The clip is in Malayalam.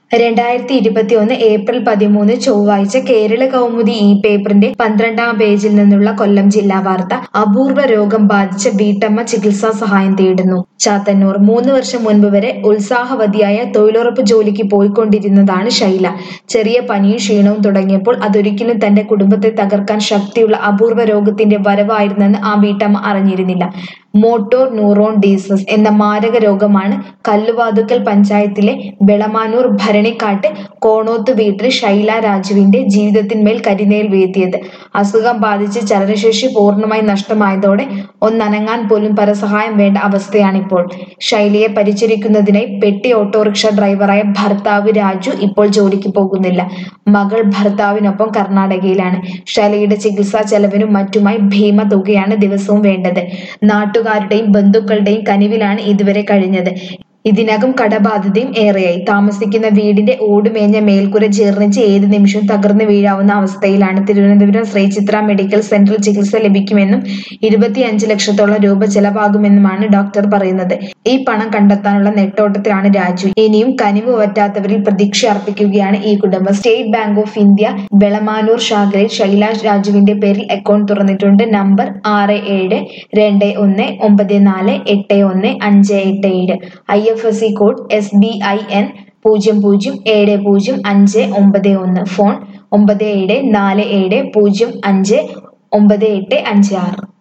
രണ്ടായിരത്തി ഇരുപത്തിയൊന്ന് ഏപ്രിൽ പതിമൂന്ന് ചൊവ്വാഴ്ച കേരള കൗമുദി ഈ പേപ്പറിന്റെ പന്ത്രണ്ടാം പേജിൽ നിന്നുള്ള കൊല്ലം ജില്ലാ വാർത്ത അപൂർവ രോഗം ബാധിച്ച വീട്ടമ്മ ചികിത്സാ സഹായം തേടുന്നു ചാത്തന്നൂർ മൂന്ന് വർഷം മുൻപ് വരെ ഉത്സാഹവതിയായ തൊഴിലുറപ്പ് ജോലിക്ക് പോയിക്കൊണ്ടിരുന്നതാണ് ശൈല ചെറിയ പനിയും ക്ഷീണവും തുടങ്ങിയപ്പോൾ അതൊരിക്കലും തന്റെ കുടുംബത്തെ തകർക്കാൻ ശക്തിയുള്ള അപൂർവ രോഗത്തിന്റെ വരവായിരുന്നെന്ന് ആ വീട്ടമ്മ അറിഞ്ഞിരുന്നില്ല മോട്ടോർ ന്യൂറോൺ ഡീസസ് എന്ന മാരക രോഗമാണ് കല്ലുവാതുക്കൽ പഞ്ചായത്തിലെ വെളമാനൂർ ഭരണിക്കാട്ട് കോണോത്ത് വീട്ടിൽ ശൈല രാജുവിന്റെ ജീവിതത്തിന്മേൽ കരിനേൽ വീഴ്ത്തിയത് അസുഖം ബാധിച്ച് ചലനശേഷി പൂർണ്ണമായി നഷ്ടമായതോടെ ഒന്നനങ്ങാൻ പോലും പരസഹായം വേണ്ട അവസ്ഥയാണിപ്പോൾ ശൈലിയെ പരിചരിക്കുന്നതിനായി പെട്ടി ഓട്ടോറിക്ഷ ഡ്രൈവറായ ഭർത്താവ് രാജു ഇപ്പോൾ ജോലിക്ക് പോകുന്നില്ല മകൾ ഭർത്താവിനൊപ്പം കർണാടകയിലാണ് ശൈലയുടെ ചികിത്സാ ചെലവിനും മറ്റുമായി ഭീമ തുകയാണ് ദിവസവും വേണ്ടത് നാട്ടുകാരുടെയും ബന്ധുക്കളുടെയും കനിവിലാണ് ഇതുവരെ കഴിഞ്ഞത് ഇതിനകം കടബാധ്യതയും ഏറെയായി താമസിക്കുന്ന വീടിന്റെ ഓടുമേഞ്ഞ മേൽക്കൂര ജീർണിച്ച് ഏത് നിമിഷവും തകർന്നു വീഴാവുന്ന അവസ്ഥയിലാണ് തിരുവനന്തപുരം ശ്രീചിത്ര മെഡിക്കൽ സെന്ററിൽ ചികിത്സ ലഭിക്കുമെന്നും ഇരുപത്തിയഞ്ച് ലക്ഷത്തോളം രൂപ ചെലവാകുമെന്നുമാണ് ഡോക്ടർ പറയുന്നത് ഈ പണം കണ്ടെത്താനുള്ള നെട്ടോട്ടത്തിലാണ് രാജു ഇനിയും കനിവ് പറ്റാത്തവരിൽ പ്രതീക്ഷ അർപ്പിക്കുകയാണ് ഈ കുടുംബം State Bank of India Velamanoor ശാഖയിൽ ശൈലാഷ് രാജുവിന്റെ പേരിൽ അക്കൗണ്ട് തുറന്നിട്ടുണ്ട് നമ്പർ ആറ് ഏഴ് രണ്ട് ഒന്ന് ഒമ്പത് നാല് എട്ട് ഒന്ന് അഞ്ച് എട്ട് ഏഴ് I F S C code S B I N പൂജ്യം പൂജ്യം ഏഴ് പൂജ്യം അഞ്ച് ഒമ്പത് ഒന്ന് ഫോൺ ഒമ്പത് ഏഴ് നാല് ഏഴ് പൂജ്യം അഞ്ച് ഒമ്പത് എട്ട് അഞ്ച് ആറ്